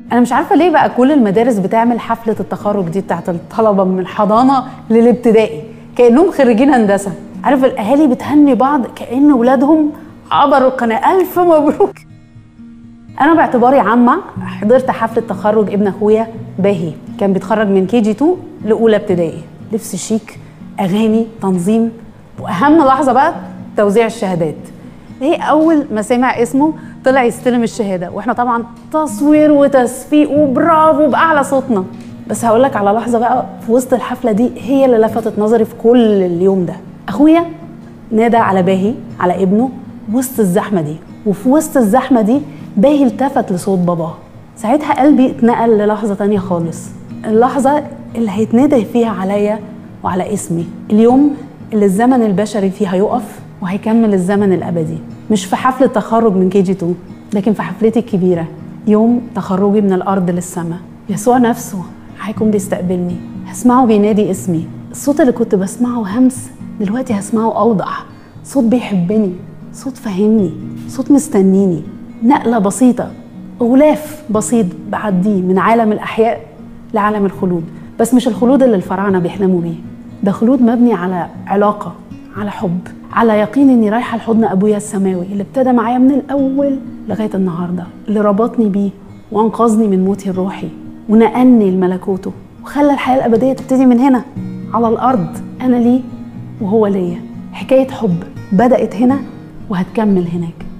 انا مش عارفه ليه بقى كل المدارس بتعمل حفله التخرج دي بتاعت الطلبه من الحضانه للابتدائي كانهم خريجين هندسه عارف الاهالي بتهني بعض كان ولادهم عبروا القناه الف مبروك انا باعتباري عامه حضرت حفله تخرج ابن اخويا باهي كان بيتخرج من كي جي 2 لاولى ابتدائي لبس شيك اغاني تنظيم واهم لحظه بقى توزيع الشهادات ايه اول ما سمع اسمه طلع يستلم الشهاده واحنا طبعا تصوير وتصفيق وبرافو باعلى صوتنا بس هقول لك على لحظه بقى في وسط الحفله دي هي اللي لفتت نظري في كل اليوم ده اخويا نادى على باهي على ابنه وسط الزحمه دي وفي وسط الزحمه دي باهي التفت لصوت باباه ساعتها قلبي اتنقل للحظه تانية خالص اللحظه اللي هيتندى فيها عليا وعلى اسمي اليوم اللي الزمن البشري فيه هيقف وهيكمل الزمن الابدي مش في حفله تخرج من كي جي 2 لكن في حفلتي الكبيره يوم تخرجي من الارض للسماء يسوع نفسه هيكون بيستقبلني هسمعه بينادي اسمي الصوت اللي كنت بسمعه همس دلوقتي هسمعه اوضح صوت بيحبني صوت فاهمني صوت مستنيني نقله بسيطه غلاف بسيط بعديه من عالم الاحياء لعالم الخلود بس مش الخلود اللي الفراعنه بيحلموا بيه ده خلود مبني على علاقه على حب على يقين اني رايحه لحضن ابويا السماوي اللي ابتدى معايا من الاول لغايه النهارده اللي ربطني بيه وانقذني من موتي الروحي ونقلني لملكوته وخلى الحياه الابديه تبتدي من هنا على الارض انا ليه وهو ليا حكايه حب بدات هنا وهتكمل هناك